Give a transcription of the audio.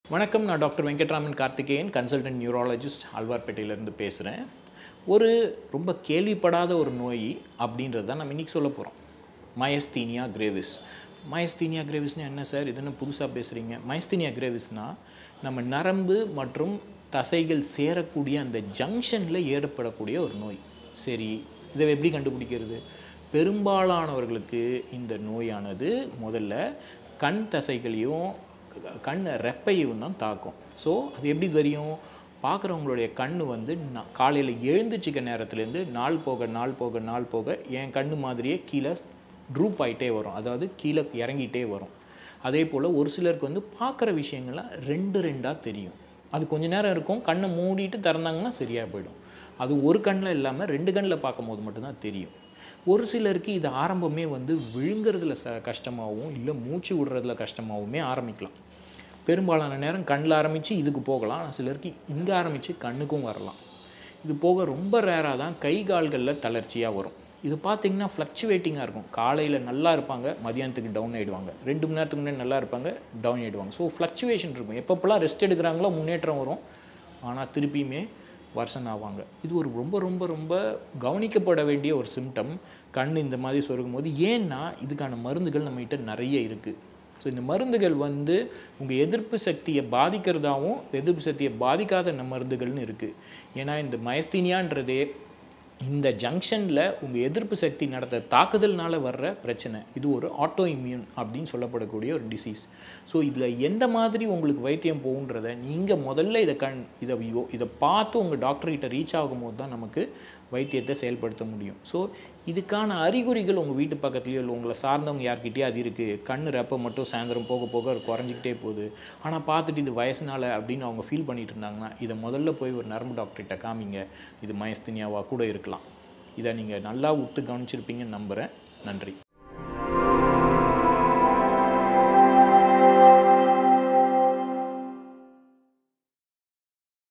வணக்கம் நான் doctor Venkatraman Karthikeyan consultant neurologist ஆழ்வார்பேட்டையிலேருந்து பேசுகிறேன் ஒரு ரொம்ப கேள்விப்படாத ஒரு நோய் அப்படின்றது தான் நம்ம இன்றைக்கி சொல்ல போகிறோம் மயஸ்தீனியா கிரேவிஸ் மயஸ்தீனியா கிரேவிஸ்னால் என்ன சார் இது என்ன புதுசாக பேசுகிறீங்க மயஸ்தீனியா கிரேவிஸ்னால் நம்ம நரம்பு மற்றும் தசைகள் சேரக்கூடிய அந்த ஜங்ஷனில் ஏற்படக்கூடிய ஒரு நோய் சரி இதை எப்படி கண்டுபிடிக்கிறது பெரும்பாலானவர்களுக்கு இந்த நோயானது முதல்ல கண் தசைகளையும் க- கண் ரெப்பையும் தான் தாக்கும் ஸோ அது எப்படி தெரியும் பார்க்குறவங்களுடைய கண் வந்து காலையில் எழுந்துச்சிக்க நேரத்துலேருந்து நாள் போக நாள் போக நாள் போக என் கண்ணு மாதிரியே கீழே ட்ரூப் ஆகிட்டே வரும் அதாவது கீழே இறங்கிட்டே வரும் அதே போல் ஒரு சிலருக்கு வந்து பார்க்குற விஷயங்கள்லாம் ரெண்டு ரெண்டாக தெரியும் அது கொஞ்ச நேரம் இருக்கும் கண்ணை மூடிட்டு திறந்தாங்கன்னா சரியாக போயிடும் அது ஒரு கண்ணில் இல்லாமல் ரெண்டு கண்ணில் பார்க்கும்போது மட்டும்தான் தெரியும் ஒரு சிலருக்கு இது ஆரம்பமே வந்து விழுங்குறதுல ச கஷ்டமாகவும் இல்லை மூச்சு விடுறதுல கஷ்டமாகவுமே ஆரம்பிக்கலாம் பெரும்பாலான நேரம் கண்ணில் ஆரம்பித்து இதுக்கு போகலாம் ஆனால் சிலருக்கு இங்கே ஆரம்பித்து கண்ணுக்கும் வரலாம் இது போக ரொம்ப ரேராக தான் கை கால்களில் தளர்ச்சியாக வரும் இது பார்த்தீங்கன்னா ஃப்ளக்சுவேட்டிங்காக இருக்கும் காலையில் நல்லா இருப்பாங்க மதியானத்துக்கு டவுன் ஆகிடுவாங்க ரெண்டு மணி நேரத்துக்கு முன்னாடி நல்லா இருப்பாங்க டவுன் ஆகிடுவாங்க ஸோ ஃப்ளக்சுவேஷன் இருக்கும் எப்பப்பெல்லாம் ரெஸ்ட் எடுக்கிறாங்களோ முன்னேற்றம் வரும் ஆனால் திருப்பியுமே வருஷன் ஆவாங்க இது ஒரு ரொம்ப ரொம்ப ரொம்ப கவனிக்கப்பட வேண்டிய ஒரு சிம்டம் கண் இந்த மாதிரி சொருகும் போது ஏன்னா இதுக்கான மருந்துகள் நம்மகிட்ட நிறைய இருக்குது ஸோ இந்த மருந்துகள் வந்து உங்கள் எதிர்ப்பு சக்தியை பாதிக்கிறதாவும் எதிர்ப்பு சக்தியை பாதிக்காத ந- மருந்துகள்னு இருக்குது ஏன்னா இந்த மயஸ்தீனியான்றதே இந்த ஜங்ஷனில் உங்கள் எதிர்ப்பு சக்தி நடத்த தாக்குதல்னால வர்ற பிரச்சனை இது ஒரு ஆட்டோ இம்யூன் அப்படின்னு சொல்லப்படக்கூடிய ஒரு டிசீஸ் ஸோ இதில் எந்த மாதிரி உங்களுக்கு வைத்தியம் போகுன்றத நீங்கள் முதல்ல இதை கண் இதை யோ இதை பார்த்து உங்கள் டாக்டர்கிட்ட ரீச் ஆகும்போது தான் நமக்கு வைத்தியத்தை செயல்படுத்த முடியும் ஸோ இதுக்கான அறிகுறிகள் உங்கள் வீட்டு பக்கத்துலேயோ இல்லை உங்களை சார்ந்தவங்க யார்கிட்டயோ அது இருக்குது கண் ரெப்பை மட்டும் சாயந்தரம் போக போக அது குறைஞ்சிக்கிட்டே போகுது ஆனால் பார்த்துட்டு இது வயசுனால அப்படின்னு அவங்க ஃபீல் பண்ணிட்டு இருந்தாங்கன்னா இதை முதல்ல போய் ஒரு நரம்பு டாக்டர்கிட்ட காமிங்க இது மயஸ்தினியாவாக கூட இருக்கலாம் இதை நீங்கள் நல்லா விட்டு கவனிச்சிருப்பீங்கன்னு நம்புகிறேன் நன்றி